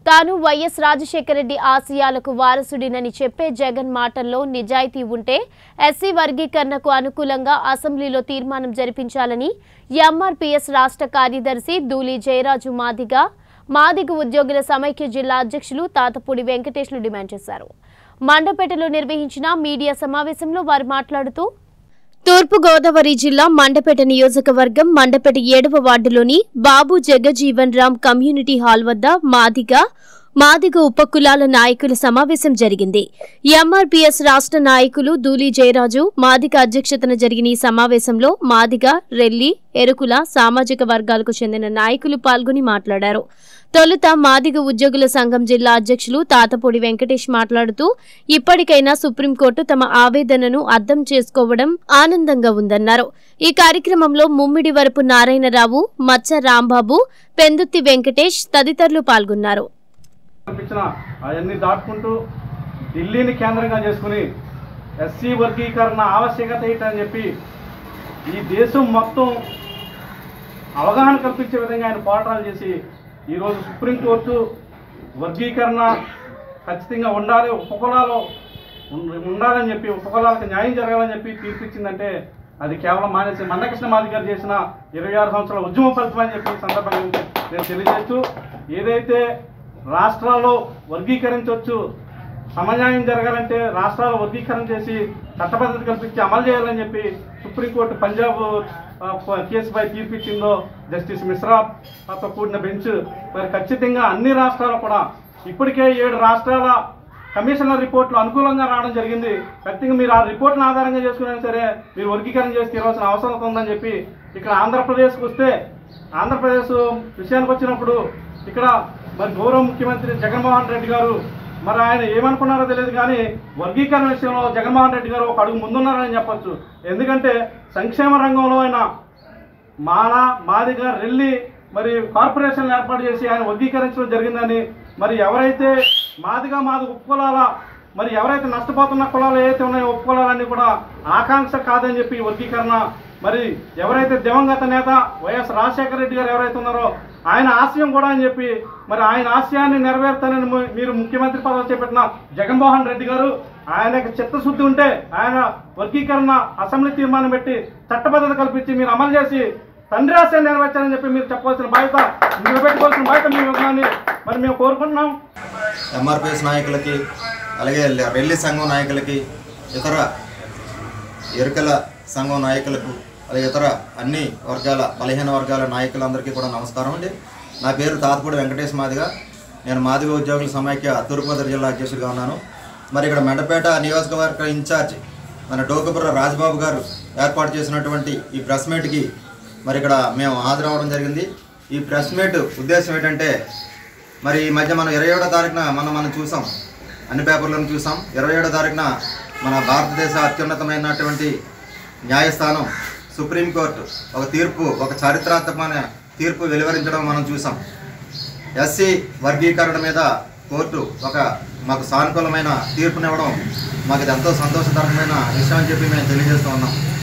తాను వైఎస్ రాజశేఖర రెడ్డి ఆశయాలకు వారసుడినని చెప్పే జగన్ మాటల్లో నిజాయితీ ఉంటే ఎస్సీ వర్గీకరణకు అనుకూలంగా అసెంబ్లీలో తీర్మానం జరిపించాలని ఎంఆర్పీఎస్ రాష్ట్ర కార్యదర్శి దూలి జయరాజు మాదిగ మాదిగ ఉద్యోగుల సమైక్య జిల్లా అధ్యక్షులు తాతపూడి వెంకటేశ్లు డిమాండ్ చేశారు మండపేటలో నిర్వహించిన మీడియా సమావేశంలో వారు మాట్లాడుతూ తూర్పు గోదావరి జిల్లా మండపేట నియోజకవర్గం మండపేట ఏడవ వార్డులోని బాబు జగజీవన్ రామ్ కమ్యూనిటీ హాల్ వద్ద మాదిగ మాదిగ ఉపకులాల నాయకుల సమావేశం జరిగింది ఎంఆర్పీఎస్ రాష్ట్ర నాయకులు దూలి జయరాజు మాదిగ అధ్యక్షతన జరిగిన ఈ సమావేశంలో మాదిగ రెల్లి ఎరుకుల సామాజిక వర్గాలకు చెందిన నాయకులు పాల్గొని మాట్లాడారు తొలుత మాదిగ ఉద్యోగుల సంఘం జిల్లా అధ్యక్షులు తాతపూడి వెంకటేష్ మాట్లాడుతూ ఇప్పటికైనా సుప్రీంకోర్టు తమ ఆవేదనను అర్థం చేసుకోవడం ఆనందంగా ఉందన్నారు ఈ కార్యక్రమంలో ముమ్మిడి వరపు నారాయణరావు మచ్చ రాంబాబు పెందుత్తి వెంకటేష్ తదితరులు పాల్గొన్నారు కల్పించిన అవన్నీ దాటుకుంటూ ఢిల్లీని కేంద్రంగా చేసుకుని ఎస్సీ వర్గీకరణ ఆవశ్యకత ఏంటని చెప్పి ఈ దేశం మొత్తం అవగాహన కల్పించే విధంగా ఆయన పోరాటాలు చేసి ఈరోజు సుప్రీంకోర్టు వర్గీకరణ ఖచ్చితంగా ఉండాలి ఉపకులాలు ఉం- ఉండాలని చెప్పి ఉపకులాలకు న్యాయం జరగాలని చెప్పి తీర్పిచ్చిందంటే అది కేవలం మానేసి మందకృష్ణ మాది గారు చేసిన ఇరవై ఆరు సంవత్సరాల ఉద్యమ ఫలితం అని చెప్పి ఈ సందర్భంగా నేను తెలియజేస్తూ ఏదైతే రాష్ట్రాల్లో వర్గీకరించవచ్చు సమన్యాయం జరగాలంటే రాష్ట్రాలు వర్గీకరణ చేసి చట్టబద్ధత కల్పించి అమలు చేయాలని చెప్పి సుప్రీంకోర్టు పంజాబ్ ఆ, ప- కేసుపై తీర్పిచ్చిందో జస్టిస్ మిశ్రా తో కూడిన బెంచ్ మరి ఖచ్చితంగా అన్ని రాష్ట్రాలు కూడా ఇప్పటికే ఏడు రాష్ట్రాల కమిషనర్ రిపోర్ట్లు అనుకూలంగా రావడం జరిగింది ఖచ్చితంగా మీరు ఆ రిపోర్ట్లను ఆధారంగా చేసుకున్నా సరే మీరు వర్గీకరణ చేసి తీరవలసిన అవసరం ఉందని చెప్పి ఇక్కడ ఆంధ్రప్రదేశ్కి వస్తే ఆంధ్రప్రదేశ్ విషయానికి వచ్చినప్పుడు ఇక్కడ మరి గౌరవ ముఖ్యమంత్రి జగన్మోహన్ రెడ్డి గారు మరి ఆయన ఏమనుకున్నారో తెలియదు కానీ వర్గీకరణ విషయంలో జగన్మోహన్ రెడ్డి గారు ఒక అడుగు ముందున్నారని చెప్పొచ్చు ఎందుకంటే సంక్షేమ రంగంలో ఆయన మాల మాదిగా రెల్లి మరి కార్పొరేషన్లు ఏర్పాటు చేసి ఆయన వర్గీకరించడం జరిగిందని మరి ఎవరైతే మాదిగా మాది ఉపకులాల మరి ఎవరైతే నష్టపోతున్న కులాలు ఏవైతే ఉన్నాయో ఉపకులాలన్నీ కూడా ఆకాంక్ష కాదని చెప్పి ఈ వర్గీకరణ మరి ఎవరైతే దివంగత నేత వైఎస్ రాజశేఖర రెడ్డి గారు ఎవరైతే ఉన్నారో ఆయన ఆశయం కూడా అని చెప్పి మరి ఆయన ఆశయాన్ని నెరవేర్తానని ము- మీరు ముఖ్యమంత్రి పదవి చేపట్టిన జగన్మోహన్ రెడ్డి గారు ఆయనకు చిత్తశుద్ధి ఉంటే ఆయన వర్గీకరణ అసెంబ్లీ తీర్మానం పెట్టి చట్టబద్ధత కల్పించి మీరు అమలు చేసి తండ్రి ఆశయాన్ని నెరవేర్చాలని చెప్పి మీరు చెప్పవలసిన బాధ్యత నిలబెట్టుకోవాల్సిన బాధ్యత మీ ఉన్నామని మరి మేము కోరుకుంటున్నాం ఎంఆర్పిఎస్ నాయకులకి అలాగే రెల్లి సంఘం నాయకులకి ఇతర ఎరుకల సంఘం నాయకులకు అలాగే ఇతర అన్ని వర్గాల బలహీన వర్గాల నాయకులందరికీ కూడా నమస్కారం అండి నా పేరు తాతపూడి వెంకటేష్ మాదిగా నేను మాదిగ ఉద్యోగుల సమైక్య తూర్పుగోదావరి జిల్లా అధ్యక్షుడిగా ఉన్నాను మరి ఇక్కడ మెండపేట నియోజకవర్గ ఇన్ఛార్జ్ మన డోకపుర రాజబాబు గారు ఏర్పాటు చేసినటువంటి ఈ ప్రెస్ మీట్కి మరి ఇక్కడ మేము హాజరవ్వడం జరిగింది ఈ ప్రెస్ మీట్ ఉద్దేశం ఏంటంటే మరి ఈ మధ్య మనం ఇరవై ఏడో తారీఖున మనం మనం చూసాం అన్ని పేపర్లను చూసాం ఇరవై ఏడో తారీఖున మన భారతదేశ అత్యున్నతమైనటువంటి న్యాయస్థానం సుప్రీంకోర్టు ఒక తీర్పు ఒక చారిత్రాత్మకమైన తీర్పు వెలువరించడం మనం చూసాం ఎస్సీ వర్గీకరణ మీద కోర్టు ఒక మాకు సానుకూలమైన తీర్పునివ్వడం మాకు ఇది ఎంతో సంతోషకరమైన విషయం అని చెప్పి మేము తెలియజేస్తూ ఉన్నాం